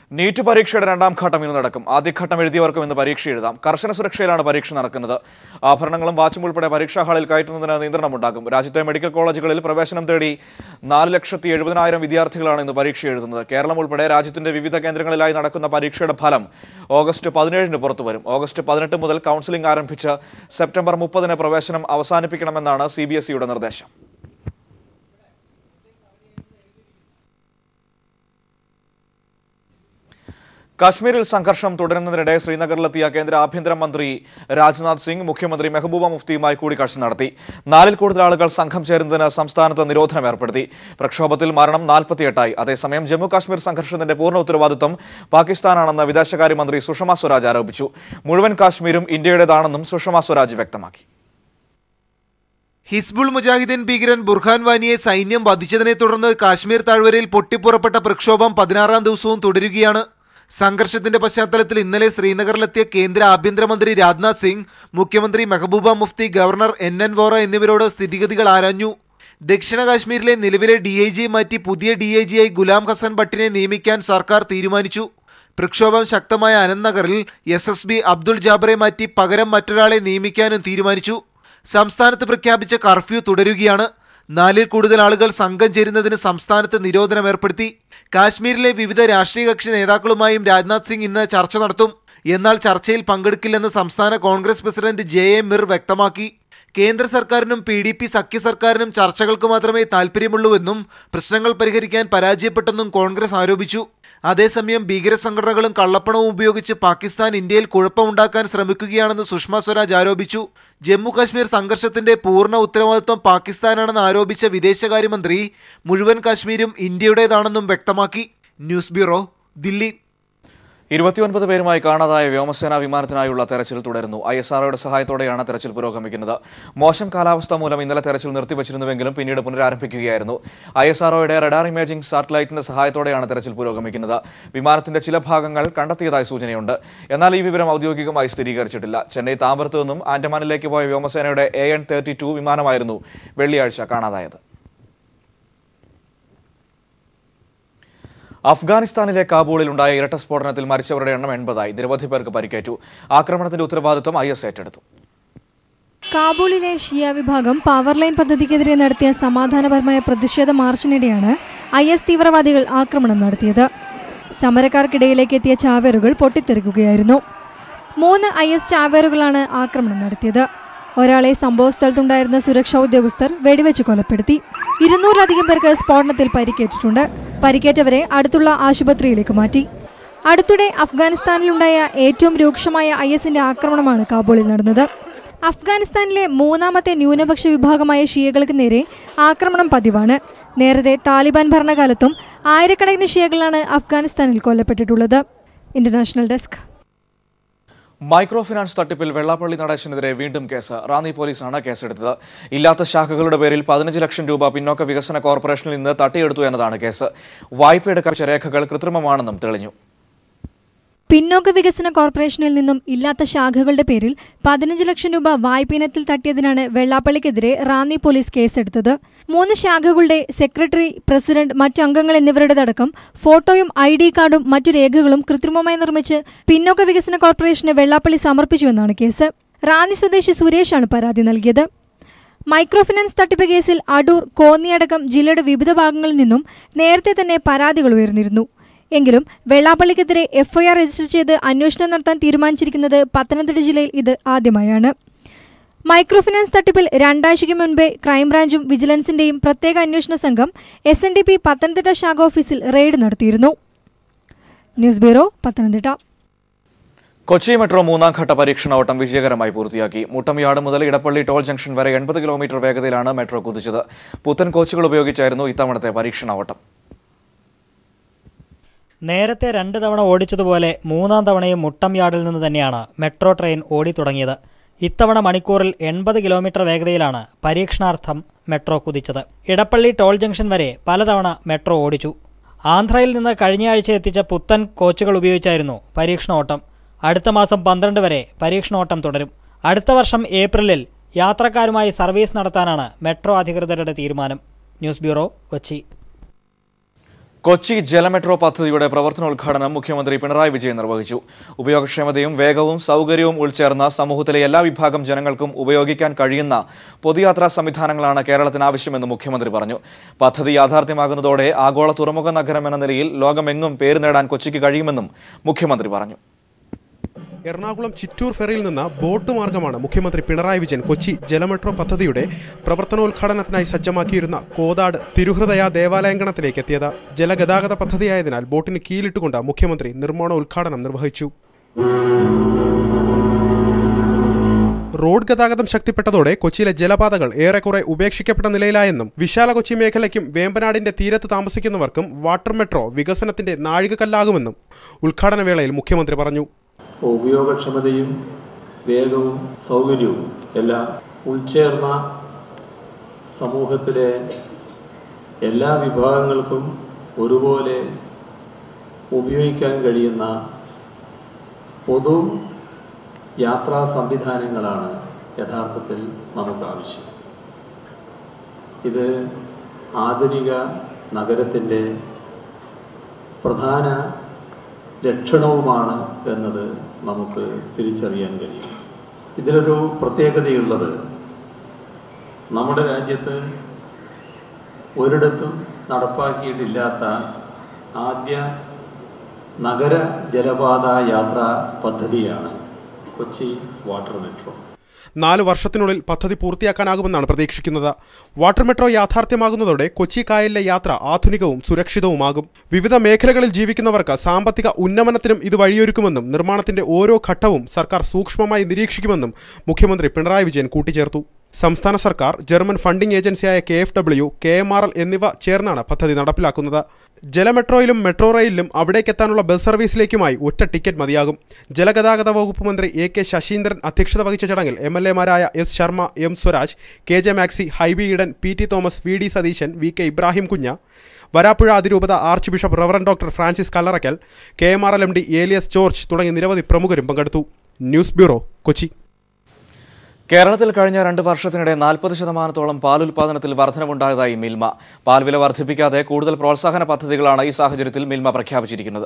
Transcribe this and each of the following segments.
NEET പരീക്ഷയുടെ രണ്ടാം ഘട്ടം ഇന്ന് നടക്കും ആദ്യഘട്ടം എഴുതിയവർക്കും ഇന്ന് പരീക്ഷ എഴുതാം കർശന സുരക്ഷയിലാണ് പരീക്ഷ നടക്കുന്നത് ആഭരണങ്ങളും വാച്ചും ഉൾപ്പെടെ പരീക്ഷാ ഹാളിൽ കയറ്റുന്നതിന് നിയന്ത്രണമുണ്ടാകും രാജ്യത്തെ മെഡിക്കൽ കോളേജുകളിൽ പ്രവേശനം തേടി നാല് ലക്ഷത്തി എഴുപതിനായിരം വിദ്യാർത്ഥികളാണ് ഇന്ന് പരീക്ഷ എഴുതുന്നത് കേരളം ഉൾപ്പെടെ രാജ്യത്തിന്റെ വിവിധ കേന്ദ്രങ്ങളിലായി നടക്കുന്ന പരീക്ഷയുടെ ഫലം ഓഗസ്റ്റ് പതിനേഴിന് പുറത്തുവരും ഓഗസ്റ്റ് പതിനെട്ട് മുതൽ കൗൺസിലിംഗ് ആരംഭിച്ച് സെപ്റ്റംബർ മുപ്പതിന് പ്രവേശനം അവസാനിപ്പിക്കണമെന്നാണ് സി ബി എസ് ഇയുടെ നിർദ്ദേശം കാശ്മീരിൽ സംഘർഷം തുടരുന്നതിനിടെ ശ്രീനഗറിലെത്തിയ കേന്ദ്ര ആഭ്യന്തരമന്ത്രി രാജ്നാഥ് സിംഗ് മുഖ്യമന്ത്രി മെഹബൂബ മുഫ്തിയുമായി കൂടിക്കാഴ്ച നടത്തി നാലിൽ കൂടുതൽ ആളുകൾ സംഘം ചേരുന്നതിന് സംസ്ഥാനത്ത് നിരോധനം ഏർപ്പെടുത്തി പ്രക്ഷോഭത്തിൽ മരണം നാൽപ്പത്തിയെട്ടായി അതേസമയം ജമ്മു കാശ്മീർ സംഘർഷത്തിന്റെ പൂർണ്ണ ഉത്തരവാദിത്വം പാകിസ്ഥാനാണെന്ന് വിദേശകാര്യമന്ത്രി സുഷമ സ്വരാജ് ആരോപിച്ചു മുഴുവൻ കാശ്മീരും ഇന്ത്യയുടേതാണെന്നും സുഷമ സ്വരാജ് വ്യക്തമാക്കി ഹിസ്ബുൾ മുജാഹിദ്ദീൻ ഭീകരൻ ബുർഹാൻ വാനിയെ സൈന്യം വധിച്ചതിനെ തുടർന്ന് കാശ്മീർ താഴ്വരയിൽ പൊട്ടിപ്പുറപ്പെട്ട പ്രക്ഷോഭം പതിനാറാം ദിവസവും തുടരുകയാണ് സംഘർഷത്തിന്റെ പശ്ചാത്തലത്തിൽ ഇന്നലെ ശ്രീനഗറിലെത്തിയ കേന്ദ്ര ആഭ്യന്തരമന്ത്രി രാജ്നാഥ് സിംഗ് മുഖ്യമന്ത്രി Mehbooba Mufti governor N N Vohra എന്നിവരോട് സ്ഥിതിഗതികൾ ആരാഞ്ഞു ദക്ഷിണ കാശ്മീരിലെ നിലവിലെ ഡി ഐ ജിയെ മാറ്റി പുതിയ ഡി ഐ ജിയായി ഗുലാം ഹസൻ ഭട്ടിനെ നിയമിക്കാൻ സർക്കാർ തീരുമാനിച്ചു പ്രക്ഷോഭം ശക്തമായ അനന്തനഗറിൽ എസ് എസ് ബി അബ്ദുൾ ജാബറെ മാറ്റി പകരം മറ്റൊരാളെ നിയമിക്കാനും തീരുമാനിച്ചു സംസ്ഥാനത്ത് പ്രഖ്യാപിച്ച കർഫ്യൂ തുടരുകയാണ് നാലിൽ കൂടുതൽ ആളുകൾ സംഘം ചേരുന്നതിന് സംസ്ഥാനത്ത് നിരോധനം ഏർപ്പെടുത്തി കാശ്മീരിലെ വിവിധ രാഷ്ട്രീയ കക്ഷി നേതാക്കളുമായും രാജ്നാഥ് സിംഗ് ഇന്ന് ചർച്ച നടത്തും എന്നാൽ ചർച്ചയിൽ പങ്കെടുക്കില്ലെന്ന് സംസ്ഥാന Congress president J A Mir വ്യക്തമാക്കി കേന്ദ്ര സർക്കാരിനും പി ഡി പി സഖ്യ സർക്കാരിനും ചർച്ചകൾക്ക് മാത്രമേ താൽപ്പര്യമുള്ളൂവെന്നും പ്രശ്നങ്ങൾ പരിഹരിക്കാൻ പരാജയപ്പെട്ടെന്നും കോൺഗ്രസ് ആരോപിച്ചു അതേസമയം ഭീകര സംഘടനകളും കള്ളപ്പണവും ഉപയോഗിച്ച് പാകിസ്ഥാൻ ഇന്ത്യയിൽ കുഴപ്പമുണ്ടാക്കാൻ ശ്രമിക്കുകയാണെന്ന് സുഷമ സ്വരാജ് ആരോപിച്ചു ജമ്മു കാശ്മീർ സംഘർഷത്തിന്റെ പൂർണ്ണ ഉത്തരവാദിത്വം പാകിസ്ഥാനാണെന്ന് ആരോപിച്ച വിദേശകാര്യമന്ത്രി മുഴുവൻ കാശ്മീരും ഇന്ത്യയുടേതാണെന്നും വ്യക്തമാക്കി ന്യൂസ് ബ്യൂറോ ദില്ലി ഇരുപത്തിയൊൻപത് പേരുമായി കാണാതായ വ്യോമസേനാ വിമാനത്തിനായുള്ള തെരച്ചിൽ തുടരുന്നു ഐ എസ് ആർഒയുടെ സഹായത്തോടെയാണ് തെരച്ചിൽ പുരോഗമിക്കുന്നത് മോശം കാലാവസ്ഥ മൂലം ഇന്നലെ തെരച്ചിൽ നിർത്തിവച്ചിരുന്നുവെങ്കിലും പിന്നീട് പുനരാരംഭിക്കുകയായിരുന്നു ഐ എസ് ആർഒയുടെ റഡാർ ഇമേജിംഗ് സാറ്റലൈറ്റിന്റെ സഹായത്തോടെയാണ് തെരച്ചിൽ പുരോഗമിക്കുന്നത് വിമാനത്തിന്റെ ചില ഭാഗങ്ങൾ കണ്ടെത്തിയതായി സൂചനയുണ്ട് എന്നാൽ ഈ വിവരം ഔദ്യോഗികമായി സ്ഥിരീകരിച്ചിട്ടില്ല ചെന്നൈ താമ്പരത്തു നിന്നും ആൻഡമാനിലേക്ക് പോയ വ്യോമസേനയുടെ എ എൻ തേർട്ടി ടു വിമാനമായിരുന്നു വെള്ളിയാഴ്ച കാണാതായത് അഫ്ഗാനിസ്ഥാനിലെ കാബൂളിൽ ഉണ്ടായ ഇരട്ട സ്ഫോടനത്തിൽ മരിച്ചവരുടെ എണ്ണം എൺപതായി നിരവധി പേർക്ക് പരിക്കേറ്റു ആക്രമണത്തിന്റെ ഉത്തരവാദിത്വം ഐ എസ് ഏറ്റെടുത്തു കാബൂളിലെ ഷിയ വിഭാഗം പവർ ലൈൻ പദ്ധതിക്കെതിരെ നടത്തിയ സമാധാനപരമായ പ്രതിഷേധ മാർച്ചിനിടെയാണ് ഐ എസ് തീവ്രവാദികൾ ആക്രമണം നടത്തിയത് സമരക്കാർക്കിടയിലേക്ക് എത്തിയ ചാവേറുകൾ പൊട്ടിത്തെറിക്കുകയായിരുന്നു മൂന്ന് ഐ എസ് ചാവേറുകളാണ് ആക്രമണം നടത്തിയത് ഒരാളെ സംഭവസ്ഥലത്തുണ്ടായിരുന്ന സുരക്ഷാ ഉദ്യോഗസ്ഥർ വെടിവെച്ച് കൊലപ്പെടുത്തി ഇരുന്നൂറിലധികം പേർക്ക് സ്ഫോടനത്തിൽ പരിക്കേറ്റിട്ടുണ്ട് പരിക്കേറ്റവരെ അടുത്തുള്ള ആശുപത്രിയിലേക്ക് മാറ്റി അടുത്തിടെ അഫ്ഗാനിസ്ഥാനിലുണ്ടായ ഏറ്റവും രൂക്ഷമായ ഐ എസിന്റെ ആക്രമണമാണ് കാബൂളിൽ നടന്നത് അഫ്ഗാനിസ്ഥാനിലെ മൂന്നാമത്തെ ന്യൂനപക്ഷ വിഭാഗമായ ഷിയകൾക്ക് നേരെ ആക്രമണം പതിവാണ് നേരത്തെ താലിബാൻ ഭരണകാലത്തും ആയിരക്കണക്കിന് ഷിയകളാണ് അഫ്ഗാനിസ്ഥാനിൽ കൊല്ലപ്പെട്ടിട്ടുള്ളത് ഇന്റർനാഷണൽ ഡെസ്ക് മൈക്രോ ഫിനാൻസ് തട്ടിപ്പിൽ വെള്ളാപ്പള്ളി നടേശനെതിരെ വീണ്ടും കേസ് റാന്നി പോലീസാണ് കേസെടുത്തത് ഇല്ലാത്ത ശാഖകളുടെ പേരിൽ പതിനഞ്ച് ലക്ഷം രൂപ പിന്നോക്ക വികസന കോർപ്പറേഷനിൽ നിന്ന് തട്ടിയെടുത്തു എന്നതാണ് കേസ് വായ്പയെടുക്കാൻ രേഖകൾ കൃത്രിമമാണെന്നും തെളിഞ്ഞു പിന്നോക്ക വികസന കോർപ്പറേഷനിൽ നിന്നും ഇല്ലാത്ത ശാഖകളുടെ പേരിൽ പതിനഞ്ച് ലക്ഷം രൂപ വായ്പ ഇനത്തിൽ തട്ടിയതിനാണ് വെള്ളാപ്പള്ളിക്കെതിരെ റാന്നി പോലീസ് കേസെടുത്തത് മൂന്ന് ശാഖകളുടെ സെക്രട്ടറി പ്രസിഡന്റ് മറ്റു അംഗങ്ങൾ എന്നിവരുടേതടക്കം ഫോട്ടോയും ഐ ഡി കാർഡും മറ്റു രേഖകളും കൃത്രിമമായി നിർമ്മിച്ച് പിന്നോക്ക വികസന കോർപ്പറേഷന് വെള്ളാപ്പള്ളി സമർപ്പിച്ചുവെന്നാണ് കേസ് റാന്നി സ്വദേശി സുരേഷാണ് പരാതി നൽകിയത് മൈക്രോ ഫിനാൻസ് തട്ടിപ്പ് കേസിൽ അടൂർ കോന്നിയടക്കം ജില്ലയുടെ വിവിധ ഭാഗങ്ങളിൽ നിന്നും നേരത്തെ തന്നെ പരാതികൾ ഉയർന്നിരുന്നു എങ്കിലും വെള്ളാപ്പള്ളിക്കെതിരെ എഫ്ഐആർ രജിസ്റ്റർ ചെയ്ത് അന്വേഷണം നടത്താൻ തീരുമാനിച്ചിരിക്കുന്നത് പത്തനംതിട്ട ജില്ലയിൽ ഇത് ആദ്യമായാണ് മൈക്രോ ഫിനാൻസ് തട്ടിപ്പിൽ രണ്ടാഴ്ചയ്ക്ക് മുൻപേ ക്രൈംബ്രാഞ്ചും വിജിലൻസിന്റെയും പ്രത്യേക അന്വേഷണ സംഘം S N D P Pathanamthitta ശാഖ ഓഫീസിൽ റെയ്ഡ് നടത്തിയിരുന്നു news bureau Pathanamthitta Kochi metro മൂന്നാം ഘട്ട പരീക്ഷണ ഓട്ടം വിജയകരമായി പൂർത്തിയാക്കി മുട്ടംയാട് മുതൽ ഇടപ്പള്ളി ടോൾ ജംഗ്ഷൻ വരെ എൺപത് കിലോമീറ്റർ വേഗതയിലാണ് മെട്രോ കുതിച്ചത് പുത്തൻ കോച്ചുകൾ ഉപയോഗിച്ചായിരുന്നു ഇത്തവണത്തെ പരീക്ഷണ ഓട്ടം നേരത്തെ രണ്ട് തവണ ഓടിച്ചതുപോലെ മൂന്നാം തവണയും മുട്ടം യാർഡിൽ നിന്ന് തന്നെയാണ് മെട്രോ ട്രെയിൻ ഓടിത്തുടങ്ങിയത് ഇത്തവണ മണിക്കൂറിൽ എൺപത് കിലോമീറ്റർ വേഗതയിലാണ് പരീക്ഷണാർത്ഥം മെട്രോ കുതിച്ചത് ഇടപ്പള്ളി ടോൾ ജംഗ്ഷൻ വരെ പലതവണ മെട്രോ ഓടിച്ചു ആന്ധ്രയിൽ നിന്ന് കഴിഞ്ഞയാഴ്ച എത്തിച്ച പുത്തൻ കോച്ചുകൾ ഉപയോഗിച്ചായിരുന്നു പരീക്ഷണ ഓട്ടം അടുത്ത മാസം പന്ത്രണ്ട് വരെ പരീക്ഷണോട്ടം തുടരും അടുത്ത വർഷം ഏപ്രിലിൽ യാത്രക്കാരുമായി സർവീസ് നടത്താനാണ് മെട്രോ അധികൃതരുടെ തീരുമാനം ന്യൂസ് ബ്യൂറോ കൊച്ചി കൊച്ചി ജലമെട്രോ പദ്ധതിയുടെ പ്രവർത്തനോദ്ഘാടനം മുഖ്യമന്ത്രി പിണറായി വിജയൻ നിർവഹിച്ചു ഉപയോഗക്ഷമതയും വേഗവും സൗകര്യവും ഉൾച്ചേർന്ന സമൂഹത്തിലെ എല്ലാ വിഭാഗം ജനങ്ങൾക്കും ഉപയോഗിക്കാൻ കഴിയുന്ന പൊതുയാത്രാ സംവിധാനങ്ങളാണ് കേരളത്തിന് ആവശ്യമെന്ന് മുഖ്യമന്ത്രി പറഞ്ഞു പദ്ധതി യാഥാർത്ഥ്യമാകുന്നതോടെ ആഗോള തുറമുഖ നഗരം എന്ന നിലയിൽ ലോകമെങ്ങും പേര് നേടാൻ കൊച്ചിക്ക് കഴിയുമെന്നും മുഖ്യമന്ത്രി പറഞ്ഞു എറണാകുളം ചിറ്റൂർ ഫെറിയിൽ നിന്ന് ബോട്ട് മാർഗമാണ് മുഖ്യമന്ത്രി പിണറായി വിജയൻ കൊച്ചി ജലമെട്രോ പദ്ധതിയുടെ പ്രവർത്തനോദ്ഘാടനത്തിനായി സജ്ജമാക്കിയിരുന്ന കോതാട് തിരുഹൃദയ ദേവാലയങ്കണത്തിലേക്ക് എത്തിയത് ജലഗതാഗത പദ്ധതിയായതിനാൽ ബോട്ടിന് കീലിട്ടുകൊണ്ട് മുഖ്യമന്ത്രി നിർമ്മാണ ഉദ്ഘാടനം നിർവഹിച്ചു റോഡ് ഗതാഗതം ശക്തിപ്പെട്ടതോടെ കൊച്ചിയിലെ ജലപാതകൾ ഏറെക്കുറെ ഉപേക്ഷിക്കപ്പെട്ട നിലയിലായെന്നും വിശാല കൊച്ചി മേഖലയ്ക്കും വേമ്പനാടിന്റെ തീരത്ത് താമസിക്കുന്നവർക്കും വാട്ടർ മെട്രോ വികസനത്തിന്റെ നാഴികക്കല്ലാകുമെന്നും ഉദ്ഘാടന വേളയിൽ മുഖ്യമന്ത്രി പറഞ്ഞു ഉപയോഗക്ഷമതയും വേഗവും സൗകര്യവും എല്ലാം ഉൾച്ചേർന്ന സമൂഹത്തിലെ എല്ലാ വിഭാഗങ്ങൾക്കും ഒരുപോലെ ഉപയോഗിക്കാൻ കഴിയുന്ന പൊതു യാത്രാ സംവിധാനങ്ങളാണ് യഥാർത്ഥത്തിൽ നമുക്ക് ആവശ്യം ഇത് ആധുനിക നഗരത്തിൻ്റെ പ്രധാന ലക്ഷണവുമാണ് എന്നത് നമുക്ക് തിരിച്ചറിയാൻ കഴിയും ഇതിലൊരു പ്രത്യേകതയുള്ളത് നമ്മുടെ രാജ്യത്ത് ഒരിടത്തും നടപ്പാക്കിയിട്ടില്ലാത്ത ആദ്യ നഗര ജലപാത യാത്രാ പദ്ധതിയാണ് കൊച്ചി വാട്ടർ മെട്രോ നാല് വർഷത്തിനുള്ളിൽ പദ്ധതി പൂർത്തിയാക്കാനാകുമെന്നാണ് പ്രതീക്ഷിക്കുന്നത് വാട്ടർ മെട്രോ യാഥാർത്ഥ്യമാകുന്നതോടെ കൊച്ചി കായലിലെ യാത്ര ആധുനികവും സുരക്ഷിതവുമാകും വിവിധ മേഖലകളിൽ ജീവിക്കുന്നവർക്ക് സാമ്പത്തിക ഉന്നമനത്തിനും ഇത് വഴിയൊരുക്കുമെന്നും നിർമ്മാണത്തിന്റെ ഓരോ ഘട്ടവും സർക്കാർ സൂക്ഷ്മമായി നിരീക്ഷിക്കുമെന്നും മുഖ്യമന്ത്രി പിണറായി വിജയൻ കൂട്ടിച്ചേർത്തു സംസ്ഥാന സർക്കാർ ജർമ്മൻ ഫണ്ടിംഗ് ഏജൻസിയായ K F W K M R L എന്നിവ ചേർന്നാണ് പദ്ധതി നടപ്പിലാക്കുന്നത് ജലമെട്രോയിലും മെട്രോ റെയിലിലും അവിടേക്കെത്താനുള്ള ബസ് സർവീസിലേക്കുമായി ഒറ്റ ടിക്കറ്റ് മതിയാകും ജലഗതാഗത വകുപ്പ് മന്ത്രി എ കെ ശശീന്ദ്രൻ അധ്യക്ഷത വഹിച്ച ചടങ്ങിൽ എം എൽ എമാരായ S Sharma M Swaraj K J Maxi Hibi Eden P T Thomas V D Satheesan V K Ibrahim Kunju Varappuzha അതിരൂപത archbishop reverend doctor Francis Kallarakkal K M R L M D Elias George തുടങ്ങിയ നിരവധി പ്രമുഖരും പങ്കെടുത്തു ന്യൂസ് ബ്യൂറോ കൊച്ചി കേരളത്തിൽ കഴിഞ്ഞ രണ്ട് വർഷത്തിനിടെ നാൽപ്പത് ശതമാനത്തോളം പാൽ ഉൽപാദനത്തിൽ വർധനവുണ്ടായതായി മിൽമ പാൽ വില വർദ്ധിപ്പിക്കാതെ കൂടുതൽ പ്രോത്സാഹന പദ്ധതികളാണ് ഈ സാഹചര്യത്തിൽ മിൽമ പ്രഖ്യാപിച്ചിരിക്കുന്നത്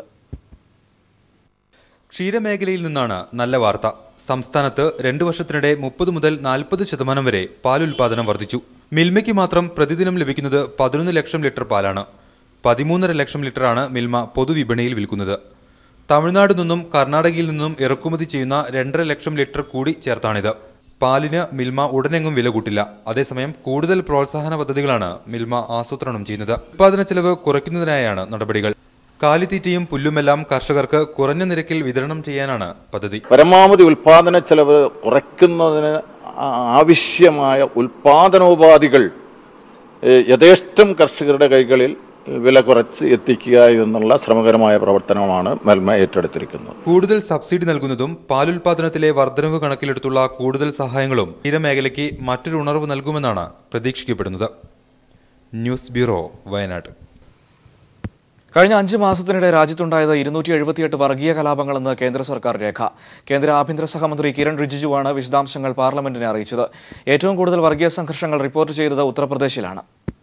ക്ഷീരമേഖലയിൽ നിന്നാണ് നല്ല വാർത്ത സംസ്ഥാനത്ത് രണ്ടു വർഷത്തിനിടെ മുപ്പത് മുതൽ നാൽപ്പത് ശതമാനം വരെ പാൽ ഉൽപാദനം വർദ്ധിച്ചു മിൽമയ്ക്ക് മാത്രം പ്രതിദിനം ലഭിക്കുന്നത് പതിനൊന്ന് ലക്ഷം ലിറ്റർ പാലാണ് പതിമൂന്നര ലക്ഷം ലിറ്ററാണ് മിൽമ പൊതുവിപണിയിൽ വിൽക്കുന്നത് തമിഴ്നാട് നിന്നും കർണാടകയിൽ നിന്നും ഇറക്കുമതി ചെയ്യുന്ന രണ്ടര ലക്ഷം ലിറ്റർ കൂടി ചേർത്താണിത് പാലിന് മിൽമ ഉടനെങ്ങും വില കൂട്ടില്ല അതേസമയം കൂടുതൽ പ്രോത്സാഹന പദ്ധതികളാണ് മിൽമ ആസൂത്രണം ചെയ്യുന്നത് ഉൽപാദന ചെലവ് കുറയ്ക്കുന്നതിനായാണ് നടപടികൾ കാലിത്തീറ്റയും പുല്ലുമെല്ലാം കർഷകർക്ക് കുറഞ്ഞ നിരക്കിൽ വിതരണം ചെയ്യാനാണ് പദ്ധതി പരമാവധി ഉൽപാദന ചെലവ് കുറയ്ക്കുന്നതിന് ആ- ആവശ്യമായ ഉൽപാദനോപാധികൾ ഏഹ്, യഥേഷ്ടം കർഷകരുടെ കൈകളിൽ വില കുറച്ച് എത്തിക്കുക എന്നുള്ള ശ്രമകരമായ പ്രവർത്തനമാണ് മെൽമ ഏറ്റെടുത്തിരിക്കുന്നത് കൂടുതൽ സബ്സിഡി നൽകുന്നതും പാലുൽപാദനത്തിലെ വർധനവ് കണക്കിലെടുത്തുള്ള കൂടുതൽ സഹായങ്ങളും ക്ഷീരമേഖലയ്ക്ക് മറ്റൊരു ഉണർവ് നൽകുമെന്നാണ് പ്രതീക്ഷിക്കപ്പെടുന്നത് ന്യൂസ് ബ്യൂറോ വയനാട് കഴിഞ്ഞ അഞ്ച് മാസത്തിനിടെ രാജ്യത്തുണ്ടായത് ഇരുന്നൂറ്റി എഴുപത്തിയെട്ട് വർഗീയ കലാപങ്ങളെന്ന് കേന്ദ്ര സർക്കാർ രേഖ കേന്ദ്ര ആഭ്യന്തര സഹമന്ത്രി കിരൺ റിജിജുവാണ് വിശദാംശങ്ങൾ പാർലമെന്റിനെ അറിയിച്ചത് ഏറ്റവും കൂടുതൽ വർഗീയ സംഘർഷങ്ങൾ റിപ്പോർട്ട് ചെയ്തത് ഉത്തർപ്രദേശിലാണ്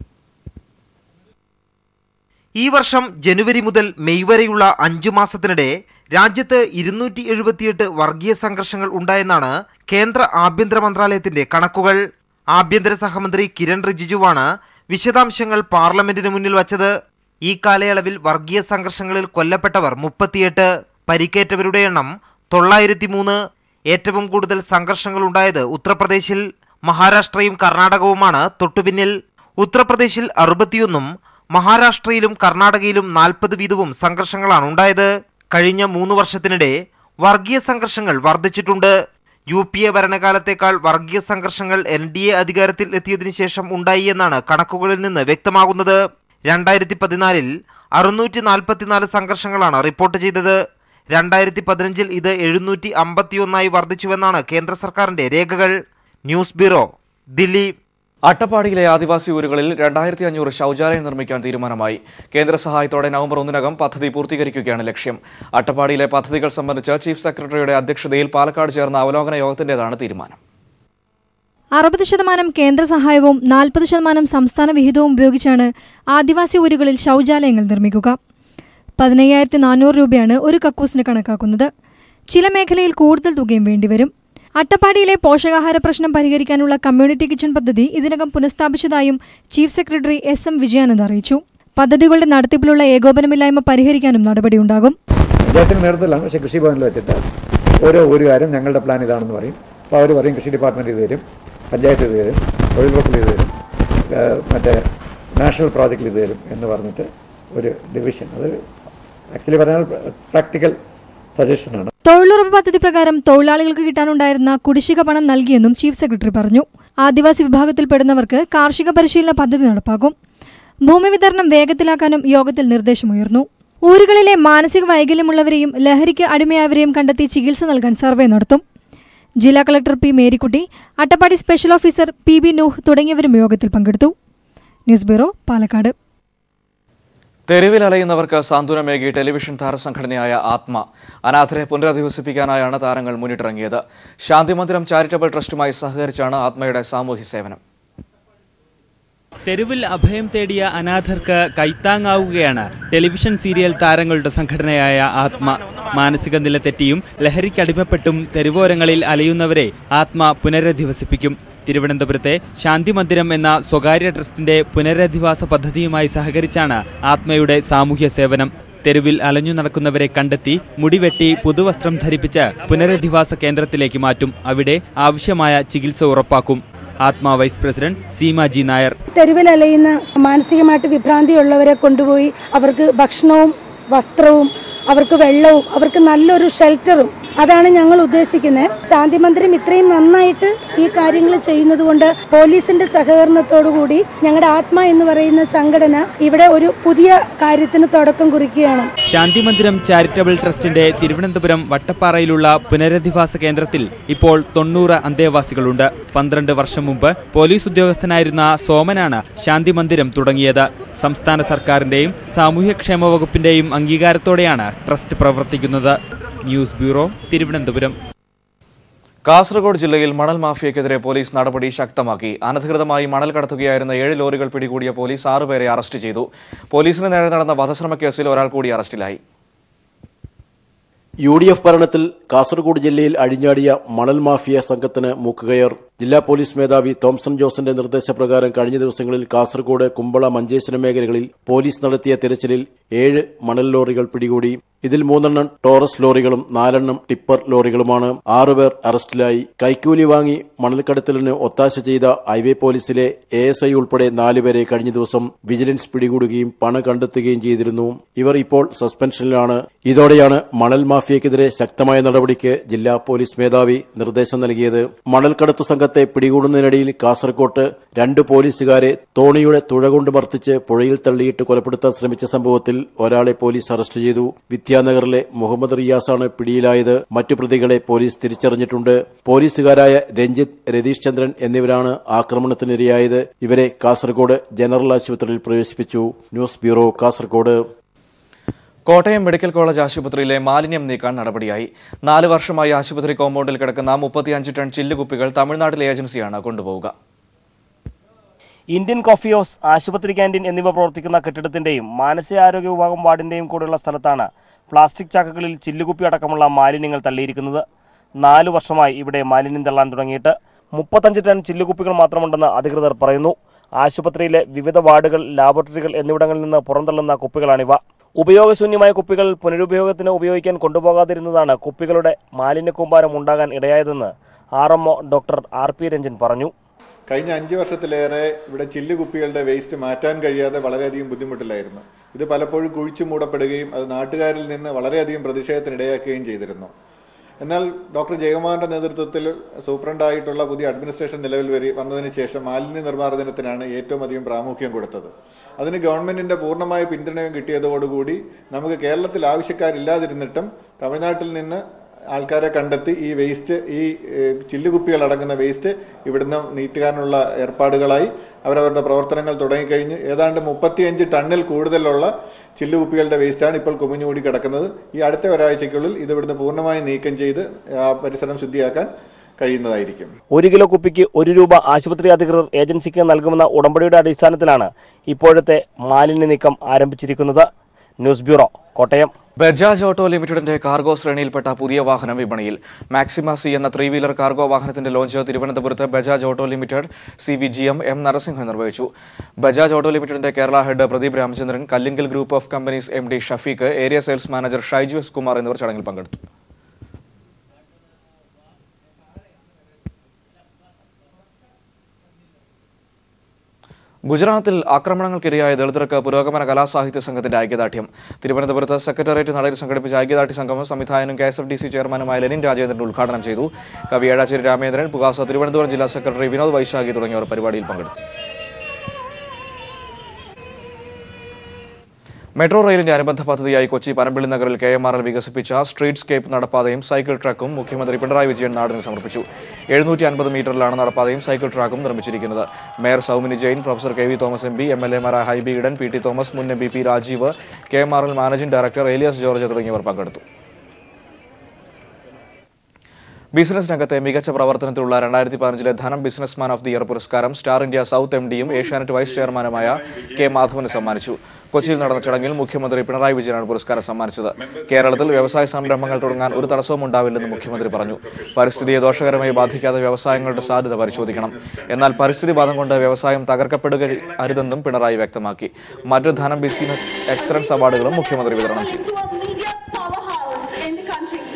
ഈ വർഷം ജനുവരി മുതൽ മെയ് വരെയുള്ള അഞ്ചു മാസത്തിനിടെ രാജ്യത്ത് ഇരുന്നൂറ്റി എഴുപത്തിയെട്ട് വർഗീയ സംഘർഷങ്ങൾ ഉണ്ടായെന്നാണ് കേന്ദ്ര ആഭ്യന്തര മന്ത്രാലയത്തിന്റെ കണക്കുകൾ ആഭ്യന്തര സഹമന്ത്രി കിരൺ റിജിജുവാണ് വിശദാംശങ്ങൾ പാർലമെന്റിന് മുന്നിൽ വച്ചത് ഈ കാലയളവിൽ വർഗീയ സംഘർഷങ്ങളിൽ കൊല്ലപ്പെട്ടവർ മുപ്പത്തിയെട്ട് പരിക്കേറ്റവരുടെ എണ്ണം തൊള്ളായിരത്തി മൂന്ന് ഏറ്റവും കൂടുതൽ സംഘർഷങ്ങൾ ഉണ്ടായത് ഉത്തർപ്രദേശിൽ മഹാരാഷ്ട്രയും കർണാടകവുമാണ് തൊട്ടുപിന്നിൽ ഉത്തർപ്രദേശിൽ അറുപത്തിയൊന്നും മഹാരാഷ്ട്രയിലും കർണാടകയിലും നാൽപ്പത് വീതവും സംഘർഷങ്ങളാണ് ഉണ്ടായത് കഴിഞ്ഞ മൂന്ന് വർഷത്തിനിടെ വർഗീയ സംഘർഷങ്ങൾ വർദ്ധിച്ചിട്ടുണ്ട് യു പി എ ഭരണകാലത്തേക്കാൾ വർഗീയ സംഘർഷങ്ങൾ എൻ ഡി എ അധികാരത്തിൽ എത്തിയതിനു ശേഷം ഉണ്ടായി എന്നാണ് കണക്കുകളിൽ നിന്ന് വ്യക്തമാകുന്നത് രണ്ടായിരത്തി പതിനാലിൽ അറുന്നൂറ്റി നാൽപ്പത്തിനാല് സംഘർഷങ്ങളാണ് റിപ്പോർട്ട് ചെയ്തത് രണ്ടായിരത്തി പതിനഞ്ചിൽ ഇത് എഴുന്നൂറ്റി അമ്പത്തിയൊന്നായി വർദ്ധിച്ചുവെന്നാണ് കേന്ദ്ര സർക്കാരിന്റെ രേഖകൾ ന്യൂസ് ബ്യൂറോ ദില്ലി അട്ടപ്പാടിയിലെ ആദിവാസി ഊരുകളിൽ രണ്ടായിരത്തി അഞ്ഞൂറ് ശൗചാലയം നിർമ്മിക്കാൻ തീരുമാനമായി കേന്ദ്ര സഹായത്തോടെ നവംബർ ഒന്നിനകം പദ്ധതി പൂർത്തീകരിക്കുകയാണ് ലക്ഷ്യം അട്ടപ്പാടിയിലെ പദ്ധതികൾ സംബന്ധിച്ച് ചീഫ് സെക്രട്ടറിയുടെ അധ്യക്ഷതയിൽ പാലക്കാട് ചേർന്ന അവലോകന യോഗത്തിന്റേതാണ് തീരുമാനം അറുപത് ശതമാനം കേന്ദ്ര സഹായവും നാൽപ്പത് ശതമാനം സംസ്ഥാന വിഹിതവും ഉപയോഗിച്ചാണ് ആദിവാസി ഊരുകളിൽ ശൗചാലയങ്ങൾ നിർമ്മിക്കുക പതിനയ്യായിരത്തി നാനൂറ് രൂപയാണ് ഒരു കക്കൂസിന് കണക്കാക്കുന്നത് ചില മേഖലയിൽ കൂടുതൽ തുകയും വേണ്ടിവരും അട്ടപ്പാടിയിലെ പോഷകാഹാര പ്രശ്നം പരിഹരിക്കാനുള്ള കമ്മ്യൂണിറ്റി കിച്ചൺ പദ്ധതി ഇതിനകം പുനഃസ്ഥാപിച്ചതായും chief secretary S M Vijayanand അറിയിച്ചു പദ്ധതികളുടെ നടത്തിപ്പിലുള്ള ഏകോപനമില്ലായ്മ പരിഹരിക്കാനും നടപടിയുണ്ടാകും പഞ്ചായത്തിന് നേതൃത്വത്തിലാണ് പക്ഷേ കൃഷിഭവനിൽ വെച്ചിട്ട് ഓരോ ഒരു കാര്യം ഞങ്ങളുടെ പ്ലാൻ ഇതാണെന്ന് പറയും അപ്പോൾ അവർ പറയും കൃഷി ഡിപ്പാർട്ട്മെൻറ്റ് ഇത് തരും പഞ്ചായത്ത് ഇത് തരും തൊഴിൽ വകുപ്പിൽ ഇത് തരും ഏഹ് മറ്റേ നാഷണൽ പ്രോജക്റ്റിൽ ഇത് തരും എന്ന് പറഞ്ഞിട്ട് ഒരു ഡിവിഷൻ അത് ആക്ച്വലി പറഞ്ഞാൽ പ്രാക്ടിക്കൽ സജഷനാണ് തൊഴിലുറപ്പ് പദ്ധതി പ്രകാരം തൊഴിലാളികൾക്ക് കിട്ടാനുണ്ടായിരുന്ന കുടിശ്ശിക പണം നൽകിയെന്നും ചീഫ് സെക്രട്ടറി പറഞ്ഞു ആദിവാസി വിഭാഗത്തിൽപ്പെടുന്നവർക്ക് കാർഷിക പരിശീലന പദ്ധതി നടപ്പാക്കും ഭൂമി വിതരണം വേഗത്തിലാക്കാനും യോഗത്തിൽ നിർദ്ദേശമുയർന്നു ഊരുകളിലെ മാനസിക വൈകല്യമുള്ളവരെയും ലഹരിക്ക് അടിമയായവരെയും കണ്ടെത്തി ചികിത്സ നൽകാൻ സർവേ നടത്തും ജില്ലാ collector P Marykutty Attappadi special officer P B Nooh തുടങ്ങിയവരും യോഗത്തിൽ പങ്കെടുത്തു ന്യൂസ് ബ്യൂറോ പാലക്കാട് തെരുവിൽ അലയുന്നവർക്ക് സാന്ത്വനമേകി ടെലിവിഷൻ താരസംഘടനയായ ആത്മ അനാഥരെ പുനരധിവസിപ്പിക്കാനായാണ് താരങ്ങൾ മുന്നിട്ടിറങ്ങിയത് ശാന്തിമന്ദിരം ചാരിറ്റബിൾ ട്രസ്റ്റുമായി സഹകരിച്ചാണ് ആത്മയുടെ സാമൂഹ്യ സേവനം തെരുവിൽ അഭയം തേടിയ അനാഥർക്ക് കൈത്താങ്ങാവുകയാണ് ടെലിവിഷൻ സീരിയൽ താരങ്ങളുടെ സംഘടനയായ ആത്മ മാനസിക നില തെറ്റിയും ലഹരിക്കടിമപ്പെട്ടും തെരുവോരങ്ങളിൽ അലയുന്നവരെ ആത്മ പുനരധിവസിപ്പിക്കും തിരുവനന്തപുരത്തെ ശാന്തി മന്ദിരം എന്ന സ്വകാര്യ ട്രസ്റ്റിന്റെ പുനരധിവാസ പദ്ധതിയുമായി സഹകരിച്ചാണ് ആത്മയുടെ സാമൂഹ്യ സേവനം തെരുവിൽ അലഞ്ഞു നടക്കുന്നവരെ കണ്ടെത്തി മുടിവെട്ടി പുതുവസ്ത്രം ധരിപ്പിച്ച് പുനരധിവാസ കേന്ദ്രത്തിലേക്ക് മാറ്റും അവിടെ ആവശ്യമായ ചികിത്സ ഉറപ്പാക്കും Athma vice president Seema G Nair തെരുവിൽ അലയുന്ന മാനസികമായിട്ട് വിഭ്രാന്തിയുള്ളവരെ കൊണ്ടുപോയി അവർക്ക് ഭക്ഷണവും വസ്ത്രവും അവർക്ക് വെള്ളവും അവർക്ക് നല്ലൊരു ഷെൽട്ടറും അതാണ് ഞങ്ങൾ ഉദ്ദേശിക്കുന്നത് ശാന്തി മന്ദിരം ഇത്രയും നന്നായിട്ട് ഈ കാര്യങ്ങൾ ചെയ്യുന്നത് കൊണ്ട് പോലീസിന്റെ സഹകരണത്തോടു കൂടി ഞങ്ങളുടെ ആത്മ എന്ന് പറയുന്ന സംഘടന ഇവിടെ ഒരു പുതിയ കാര്യത്തിന് തുടക്കം കുറിക്കുകയാണ് ശാന്തി മന്ദിരം ചാരിറ്റബിൾ ട്രസ്റ്റിന്റെ തിരുവനന്തപുരം വട്ടപ്പാറയിലുള്ള പുനരധിവാസ കേന്ദ്രത്തിൽ ഇപ്പോൾ തൊണ്ണൂറ് അന്തേവാസികളുണ്ട് പന്ത്രണ്ട് വർഷം മുമ്പ് പോലീസ് ഉദ്യോഗസ്ഥനായിരുന്ന സോമനാണ് ശാന്തി മന്ദിരം തുടങ്ങിയത് സംസ്ഥാന സർക്കാരിന്റെയും സാമൂഹ്യക്ഷേമ വകുപ്പിന്റെയും അംഗീകാരത്തോടെയാണ് ട്രസ്റ്റ് പ്രവർത്തിക്കുന്നത് ന്യൂസ് ബ്യൂറോ തിരുവനന്തപുരം കാസർഗോഡ് ജില്ലയിൽ മണൽ മാഫിയക്കെതിരെ പോലീസ് നടപടി ശക്തമാക്കി അനധികൃതമായി മണൽ കടത്തുകയായിരുന്ന ഏഴ് ലോറികൾ പിടികൂടിയ പോലീസ് ആറുപേരെ അറസ്റ്റ് ചെയ്തു പോലീസിന് നേരെ നടന്ന വധശ്രമ കേസിൽ ഒരാൾ കൂടി അറസ്റ്റിലായി യു ഡി എഫ് ഭരണത്തിൽ കാസർഗോഡ് ജില്ലയിൽ അഴിഞ്ഞാടിയ മണൽ മാഫിയ സംഘത്തിന് മൂക്കുകയർ ജില്ലാ പോലീസ് മേധാവി തോംസൺ ജോസിന്റെ നിർദ്ദേശപ്രകാരം കഴിഞ്ഞ ദിവസങ്ങളിൽ കാസർഗോഡ് കുമ്പള മഞ്ചേശ്വരം മേഖലകളിൽ പോലീസ് നടത്തിയ തിരച്ചിലിൽ ഏഴ് മണൽ ലോറികൾ പിടികൂടി ഇതിൽ മൂന്നെണ്ണം ടോറസ് ലോറികളും നാലെണ്ണം ടിപ്പർ ലോറികളുമാണ് ആറുപേർ അറസ്റ്റിലായി കൈക്കൂലി വാങ്ങി മണൽക്കടത്തലിന് ഒത്താശ ചെയ്ത ഹൈവേ പോലീസിലെ എ എസ് ഐ ഉൾപ്പെടെ നാലുപേരെ കഴിഞ്ഞ ദിവസം വിജിലൻസ് പിടികൂടുകയും പണം കണ്ടെത്തുകയും ചെയ്തിരുന്നു ഇവർ ഇപ്പോൾ സസ്പെൻഷനിലാണ് ഇതോടെയാണ് മണൽ മാഫിയക്കെതിരെ ശക്തമായ നടപടിക്ക് ജില്ലാ പോലീസ് മേധാവി നിർദ്ദേശം നൽകിയത് മണൽക്കടത്തു സംഘത്തെ പിടികൂടുന്നതിനിടയിൽ കാസർകോട്ട് രണ്ട് പോലീസുകാരെ തോണിയുടെ തുഴ കൊണ്ട് മർദ്ദിച്ച് പുഴയിൽ തള്ളിയിട്ട് കൊലപ്പെടുത്താൻ ശ്രമിച്ച സംഭവത്തിൽ ഒരാളെ പോലീസ് അറസ്റ്റ് ചെയ്തു വിദ്യാനഗറിലെ മുഹമ്മദ് റിയാസാണ് പിടിയിലായത് മറ്റു പ്രതികളെ പോലീസ് തിരിച്ചറിഞ്ഞിട്ടുണ്ട് പോലീസുകാരായ രഞ്ജിത്ത് രതീഷ് ചന്ദ്രൻ എന്നിവരാണ് ആക്രമണത്തിനിരയായത് ഇവരെ കാസർഗോഡ് ജനറൽ ആശുപത്രിയിൽ പ്രവേശിപ്പിച്ചു news bureau Kasaragod Kottayam medical college ആശുപത്രിയിലെ മാലിന്യം നീക്കാൻ നടപടിയായി നാല് വർഷമായി ആശുപത്രി കോമ്പൗണ്ടിൽ കിടക്കുന്ന മുപ്പത്തിയഞ്ച് ടൺ ചില്ലുകുപ്പികൾ തമിഴ്നാട്ടിലെ ഏജൻസിയാണ് കൊണ്ടുപോവുക ഇന്ത്യൻ കോഫി ഹൗസ് ആശുപത്രി ക്യാൻറ്റീൻ എന്നിവ പ്രവർത്തിക്കുന്ന കെട്ടിടത്തിന്റെയും മാനസികാരോഗ്യ വിഭാഗം വാർഡിന്റെയും കൂടെയുള്ള സ്ഥലത്താണ് പ്ലാസ്റ്റിക് ചാക്കുകളിൽ ചില്ലുകുപ്പി അടക്കമുള്ള മാലിന്യങ്ങൾ തള്ളിയിരിക്കുന്നത് നാലു വർഷമായി ഇവിടെ മാലിന്യം തള്ളാൻ തുടങ്ങിയിട്ട് മുപ്പത്തഞ്ച് ടൺ ചില്ലുകുപ്പികൾ മാത്രമുണ്ടെന്ന് അധികൃതർ പറയുന്നു ആശുപത്രിയിലെ വിവിധ വാർഡുകൾ ലാബോറട്ടറികൾ എന്നിവിടങ്ങളിൽ നിന്ന് പുറന്തള്ളുന്ന കുപ്പികളാണിവ ഉപയോഗശൂന്യമായ കുപ്പികൾ പുനരുപയോഗത്തിന് ഉപയോഗിക്കാൻ കൊണ്ടുപോകാതിരുന്നതാണ് കുപ്പികളുടെ മാലിന്യ കൂമ്പാരം ഉണ്ടാകാൻ ഇടയായതെന്ന് R M doctor R P Ranjan പറഞ്ഞു കഴിഞ്ഞ അഞ്ച് വർഷത്തിലേറെ ഇവിടെ ചില്ല് കുപ്പികളുടെ വേസ്റ്റ് മാറ്റാൻ കഴിയാതെ വളരെയധികം ബുദ്ധിമുട്ടിലായിരുന്നു ഇത് പലപ്പോഴും കുഴിച്ചു മൂടപ്പെടുകയും അത് നാട്ടുകാരിൽ നിന്ന് വളരെയധികം പ്രതിഷേധത്തിനിടയാക്കുകയും ചെയ്തിരുന്നു എന്നാൽ ഡോക്ടർ ജയകുമാറിന്റെ നേതൃത്വത്തിൽ സൂപ്രണ്ടായിട്ടുള്ള പുതിയ അഡ്മിനിസ്ട്രേഷൻ നിലവിൽ വരി വന്നതിന് ശേഷം മാലിന്യ നിർമ്മാർജ്ജനത്തിനാണ് ഏറ്റവും അധികം പ്രാമുഖ്യം കൊടുത്തത് അതിന് ഗവൺമെന്റിന്റെ പൂർണ്ണമായ പിന്തുണയും കിട്ടിയതോടുകൂടി നമുക്ക് കേരളത്തിൽ ആവശ്യക്കാരില്ലാതിരുന്നിട്ടും തമിഴ്നാട്ടിൽ നിന്ന് ആൾക്കാരെ കണ്ടെത്തി ഈ വേസ്റ്റ് ഈ ഏഹ്, ചില്ലുകുപ്പികൾ അടങ്ങുന്ന വേസ്റ്റ് ഇവിടുന്ന് നീട്ടുവാനുള്ള ഏർപ്പാടുകളായി അവരവരുടെ പ്രവർത്തനങ്ങൾ തുടങ്ങിക്കഴിഞ്ഞ് ഏതാണ്ട് മുപ്പത്തിയഞ്ച് ടണ്ണിൽ കൂടുതലുള്ള ചില്ലുകുപ്പികളുടെ വേസ്റ്റാണ് ഇപ്പോൾ കുമിഞ്ഞുകൂടി കിടക്കുന്നത് ഈ അടുത്ത ഒരാഴ്ചയ്ക്കുള്ളിൽ ഇത് ഇവിടുന്ന് പൂർണ്ണമായും നീക്കം ചെയ്ത് ആ പരിസരം ശുദ്ധിയാക്കാൻ കഴിയുന്നതായിരിക്കും ഒരു കിലോ കുപ്പിക്ക് ഒരു രൂപ ആശുപത്രി അധികൃതർ ഏജൻസിക്ക് നൽകുമെന്ന ഉടമ്പടിയുടെ അടിസ്ഥാനത്തിലാണ് ഇപ്പോഴത്തെ മാലിന്യ നീക്കം ആരംഭിച്ചിരിക്കുന്നത് news bureau Kottayam Bajaj auto ലിമിറ്റഡിന്റെ കാർഗോ ശ്രേണിയിൽപ്പെട്ട പുതിയ വാഹനം വിപണിയിൽ മാക്സിമ സി എന്ന ത്രീ വീലർ കാർഗോ വാഹനത്തിന്റെ ലോഞ്ച് തിരുവനന്തപുരത്ത് Bajaj auto limited C V G M M Narasimhan നിർവഹിച്ചു ബജാജ് ഓട്ടോ ലിമിറ്റഡിന്റെ Kerala head Pradeep Ramachandran Kallingal group of companies M D Shafeeq area sales manager Shaiju S Kumar എന്നിവർ ചടങ്ങിൽ പങ്കെടുത്തു ഗുജറാത്തിൽ ആക്രമണങ്ങൾക്കിരയായ ദളിതർക്ക് പുരോഗമന കലാസാഹിത്യ സംഘത്തിന്റെ ഐക്യദാർഢ്യം തിരുവനന്തപുരത്ത് സെക്രട്ടേറിയറ്റ് നടയിൽ സംഘടിപ്പിച്ച ഐക്യദാർഢ്യ സംഗമം സംവിധായകനും K S F D C ചെയർമാനുമായ ലെനിൻ രാജേന്ദ്രൻ ഉദ്ഘാടനം ചെയ്തു കവി ഏഴാച്ചേരി രാമേന്ദ്രൻ പുകാസ തിരുവനന്തപുരം ജില്ലാ സെക്രട്ടറി വിനോദ് വൈശാഖി തുടങ്ങിയവർ പരിപാടിയിൽ പങ്കെടുത്തു മെട്രോ റെയിലിന്റെ അനുബന്ധ പദ്ധതിയായി കൊച്ചി പനമ്പിള്ളി നഗറിൽ കെ എം ആർ എൽ വികസിപ്പിച്ച സ്ട്രീറ്റ് സ്കേപ്പ് നടപ്പാതയും സൈക്കിൾ ട്രാക്കും മുഖ്യമന്ത്രി പിണറായി വിജയൻ നാടിന് സമർപ്പിച്ചു എഴുന്നൂറ്റി അൻപത് മീറ്ററിലാണ് നടപ്പാതയും സൈക്കിൾ ട്രാക്കും നിർമ്മിച്ചിരിക്കുന്നത് mayor Soumini Jain professor K V Thomas M P M L എമാരായ ഹൈബി ഇടൻ പി ടി തോമസ് മുൻ M P P Rajeev K M R L managing director Elias George തുടങ്ങിയവർ പങ്കെടുത്തു ബിസിനസ് രംഗത്തെ മികച്ച പ്രവർത്തനത്തിലുള്ള രണ്ടായിരത്തി പതിനഞ്ചിലെ Dhanam businessman of the year പുരസ്കാരം സ്റ്റാർ ഇന്ത്യ സൗത്ത് എം ഡിയും ഏഷ്യാനെറ്റ് വൈസ് ചെയർമാനുമായ കെ മാധവന് സമ്മാനിച്ചു കൊച്ചിയിൽ നടന്ന ചടങ്ങിൽ മുഖ്യമന്ത്രി പിണറായി വിജയനാണ് പുരസ്കാരം സമ്മാനിച്ചത് കേരളത്തിൽ വ്യവസായ സംരംഭങ്ങൾ തുടങ്ങാൻ ഒരു തടസ്സവും ഉണ്ടാവില്ലെന്ന് മുഖ്യമന്ത്രി പറഞ്ഞു പരിസ്ഥിതിയെ ദോഷകരമായി ബാധിക്കാതെ വ്യവസായങ്ങളുടെ സാധ്യത പരിശോധിക്കണം എന്നാൽ പരിസ്ഥിതി വാദം കൊണ്ട് വ്യവസായം തകർക്കപ്പെടുക അരുതെന്നും പിണറായി വ്യക്തമാക്കി മറ്റു ധനം ബിസിനസ് എക്സലൻസ് അവാർഡുകളും മുഖ്യമന്ത്രി വിതരണം ചെയ്തു media powerhouse in the country.